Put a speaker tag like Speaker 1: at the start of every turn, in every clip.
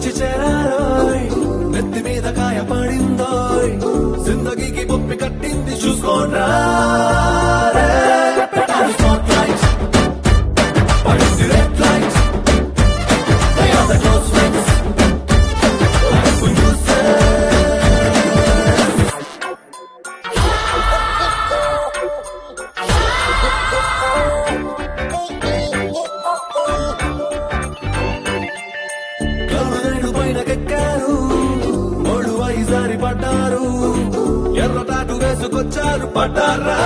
Speaker 1: వచ్చి చేరారో నెత్తి మీద కాయ పడిందో జిందగీకి పొప్పి కట్టింది చూసుకోండ్రా పెట్టాలి spotlight. పడింది red light. They are the close friends. Life will use కరుణైన పైన కెక్కారు ఒళ్ళు వైజారి పడ్డారు ఎర్ర టాటు వేసుకొచ్చారు పడ్డారా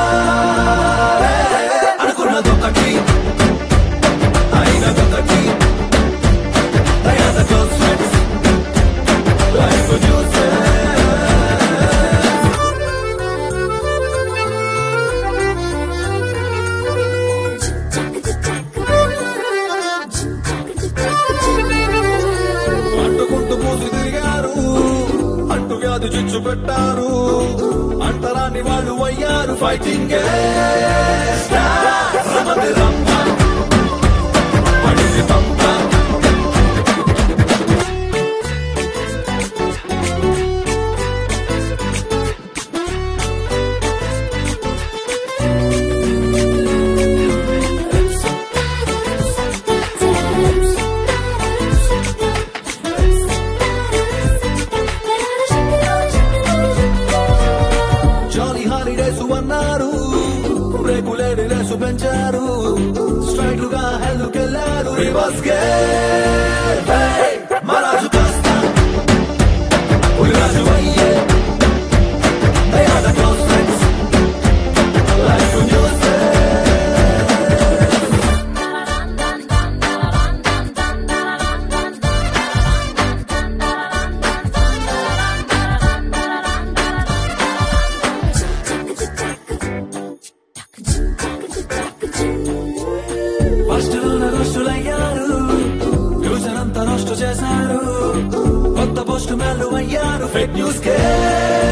Speaker 1: అనుకున్నదొకటి అయినదొకటి They are the close friends. Life will use అంటుకుంటూ మూసి తిరిగారు అంటు వ్యాధి చిచ్చు పెట్టారు అంతరాన్ని వాళ్ళు అయ్యారు ఫైటింగ్ పడింది పంప జాలీ హాలిడేస్ అన్నారు రేకులేడి రేసు పెంచారు స్ట్రైట్ గా హెల్లుకెళ్ళారు రివర్స్ గే మరాజు కాస్త పులిరాజు అయ్యే They are the close friends. Life will use first లోన రష్టులయ్యారు ఫ్యూచర్ అంతా నష్టు చేశారు కొత్త పోస్టు మెల్లు అయ్యారు ఫేక్ న్యూస్ కే